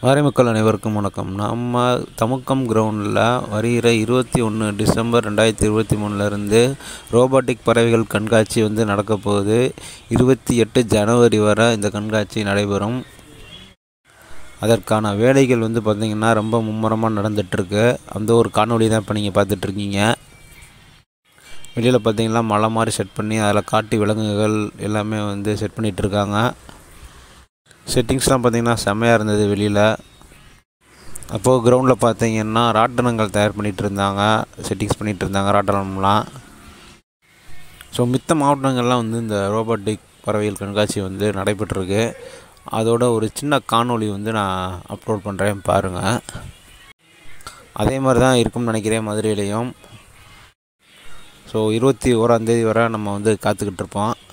வாரி மக்கள் அனைவருக்கும் வணக்கம் நம்ம தமுக்கம் கிரவுண்டில் வருகிற இருபத்தி ஒன்று டிசம்பர் ரெண்டாயிரத்தி இருபத்தி மூணுலேருந்து ரோபோட்டிக் பறவைகள் கண்காட்சி வந்து நடக்க போகுது இருபத்தி எட்டு ஜனவரி வரை இந்த கண்காட்சி நடைபெறும் அதற்கான வேலைகள் வந்து பார்த்திங்கன்னா ரொம்ப மும்முரமாக நடந்துகிட்ருக்கு அந்த ஒரு காணொளி தான் இப்போ நீங்கள் பார்த்துட்ருக்கீங்க வெளியில் பார்த்தீங்கன்னா மலை மாதிரி செட் பண்ணி அதில் காட்டு விலங்குகள் எல்லாமே வந்து செட் பண்ணிகிட்டு இருக்காங்க செட்டிங்ஸ்லாம் பார்த்தீங்கன்னா செம்மையாக இருந்தது வெளியில் அப்போது கிரவுண்டில் பார்த்தீங்கன்னா ராட்டனங்கள் தயார் பண்ணிகிட்டு இருந்தாங்க செட்டிங்ஸ் பண்ணிகிட்டு இருந்தாங்க ராட்டனம்லாம் ஸோ மித்த மாவட்டங்கள்லாம் வந்து இந்த ரோபோட்டிக் பறவைகள் கண்காட்சி வந்து நடைபெற்றிருக்கு அதோட ஒரு சின்ன காணொளி வந்து நான் அப்லோட் பண்ணுறேன் பாருங்கள் அதே மாதிரி தான் இருக்கும்னு நினைக்கிறேன் மதுரையிலையும் ஸோ இருபத்தி ஓராந்தேதி வரை நம்ம வந்து காத்துக்கிட்டு இருப்போம்